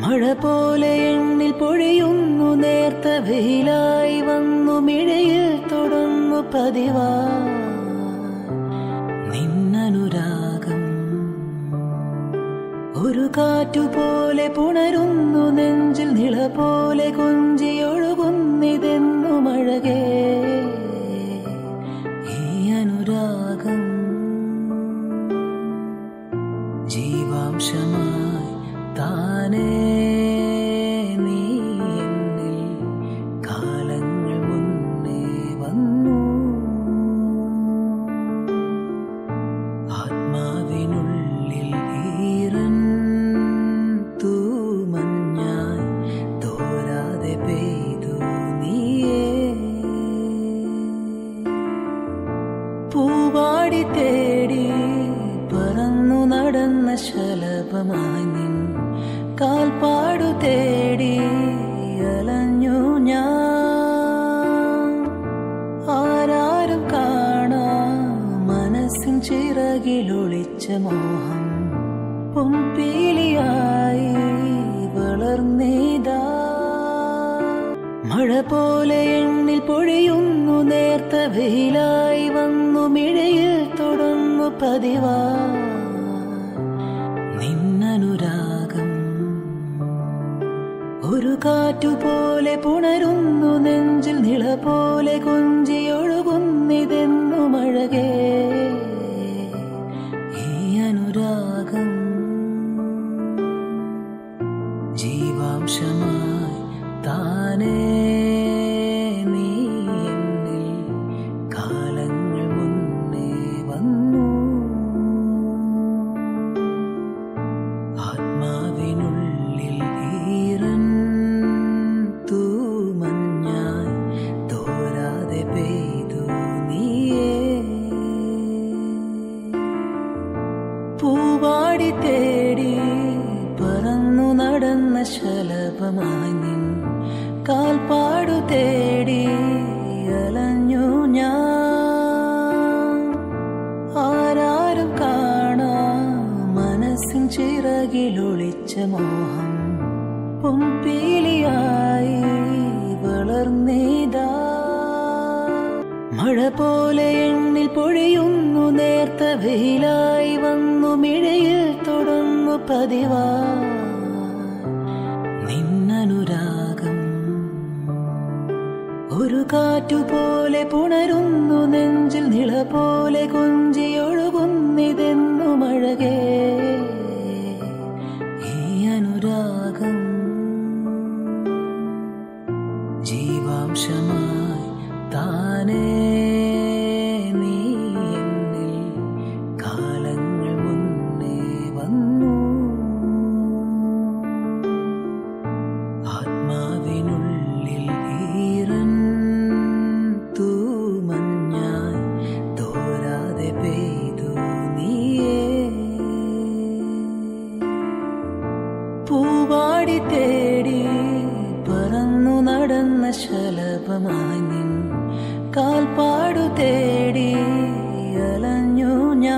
മഴ പോലെ എണ്ണിൽ പൊഴിയുന്നു നേർത്ത വെയിലായി വന്നു മിഴയിൽ തൊടുന്നു പതിവാ നിന്നനുരാഗം ഒരു കാറ്റുപോലെ പുണരുന്നു നെഞ്ചിൽ നിള പോലെ കൊഞ്ചിയൊഴുകുന്നിതെന്നു മഴകേ ഈ അനുരാഗം ജീവാംശമായി താനേ നീ എന്നിൽ കാലങ്ങൾ മുന്നേ വന്നു ആത്മാവിനുള്ളിൽ ഈറൻ തൂമഞ്ഞായി തോരാതെ പെയ്തു നീയേ പൂവാടി തേടി പറന്നു നടന്ന ശലഭമായി നിൻ കാൽപ്പാടു തേടി അലഞ്ഞു ഞാൻ ആരാരും കാണാ മനസ്സിൻ ചിറകിലൊളിച്ച മോഹം പൊമ്പീലിയായി വളർന്നീതാ മഴ പോലെ എണ്ണിൽ പൊഴിയുന്നു നേർത്ത വെയിലായി വന്നു മിഴയിൽ തൊടുന്നു പതിവാ നിന്നനുരാഗം ഒരു കാറ്റുപോലെ പുണരുന്നു നെഞ്ചിൽ നിള പോലെ കൊഞ്ചിയൊഴുകുന്നിതെന്നു മഴകേ ഈ അനുരാഗം ജീവാംശമായി താനേ നീ എന്നിൽ കാലങ്ങൾ മുന്നേ വന്നു ആത്മാവിനുള്ളിൽ ഈറൻ തൂമഞ്ഞായി തോരാതെ പെയ്തു നീയേ പൂവാടി തേടി പറന്നു നടന്ന ശലഭമായി നിൻ കാൽപ്പാടു തേടി അലഞ്ഞു ഞാൻ ആരാരും കാണാ മനസ്സിൻ ചിറകിലൊളിച്ച മോഹം പൊമ്പീലിയായി വളർന്നീതാ മഴ പോലെ എണ്ണിൽ പൊഴിയുന്നു നേർത്ത വെയിലായി വന്നു മിഴയിൽ തൊടുന്നു പതിവാ നിന്നനുരാഗം ഒരു കാറ്റുപോലെ പുണരുന്നു നെഞ്ചിൽ നിള പോലെ കൊഞ്ചിയൊഴുകുന്നിതെന്നു മഴകേ ഈ അനുരാഗം ജീവാംശമായി താനേ നീ എന്നിൽ കാലങ്ങൾ മുന്നേ വന്നു ആത്മാവിനുള്ളിൽ ഈറൻ തൂമഞ്ഞായി തോരാതെ പെയ്തു നീയേ പൂവാടി തേടി പറന്നു നടന്ന ശലഭമായി നിൻ കാൽപ്പാടു തേടി അലഞ്ഞു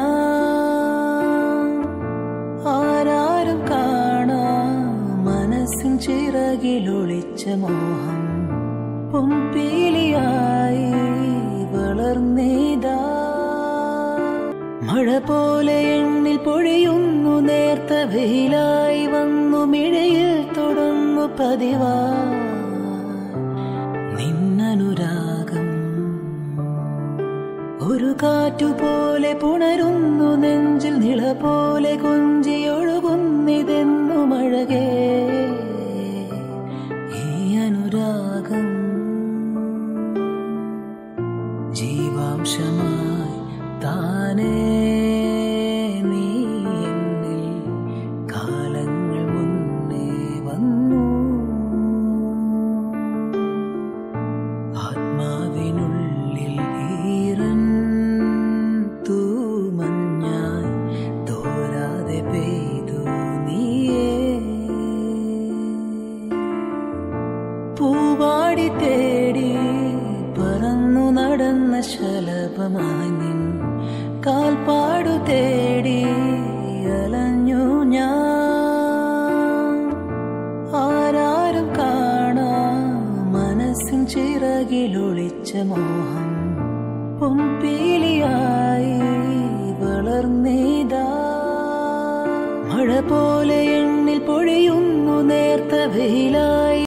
ഞാൻ ആരാരും കാണാ മനസ്സിൻ ചിറകിലൊളിച്ച മോഹം പൊമ്പീലിയായി വളർന്നീതാ മഴ പോലെ എണ്ണിൽ പൊഴിയുന്നു നേർത്ത വെയിലായി വന്നു മിഴയിൽ തൊടുന്നു പതിവാ നിന്നനുരാഗം ഒരു കാറ്റുപോലെ പുണരുന്നു നെഞ്ചിൽ നിള പോലെ കൊഞ്ചിയൊഴുകുന്നിതെന്നു മഴകേ ഈ അനുരാഗം ജീവാംശമായി താനേ നീ എന്നിൽ കാലങ്ങൾ മുന്നേ വന്നു ആത്മാവിനുള്ളിൽ ഈറൻ തൂമഞ്ഞായി തോരാതെ പെയ്തു നീയേ പൂവാടി തേടി പറന്നു നടന്ന ശലഭമായി നിൻ കാൽപ്പാടു തേടി അലഞ്ഞു ഞാൻ മനസ്സിൻ ചിറകിലൊളിച്ച മോഹം പൊൻപീലിയായി വളർന്നേതാ മഴ പോലെ എണ്ണിൽ പൊഴിയുന്നു നേർത്ത വെയിലായി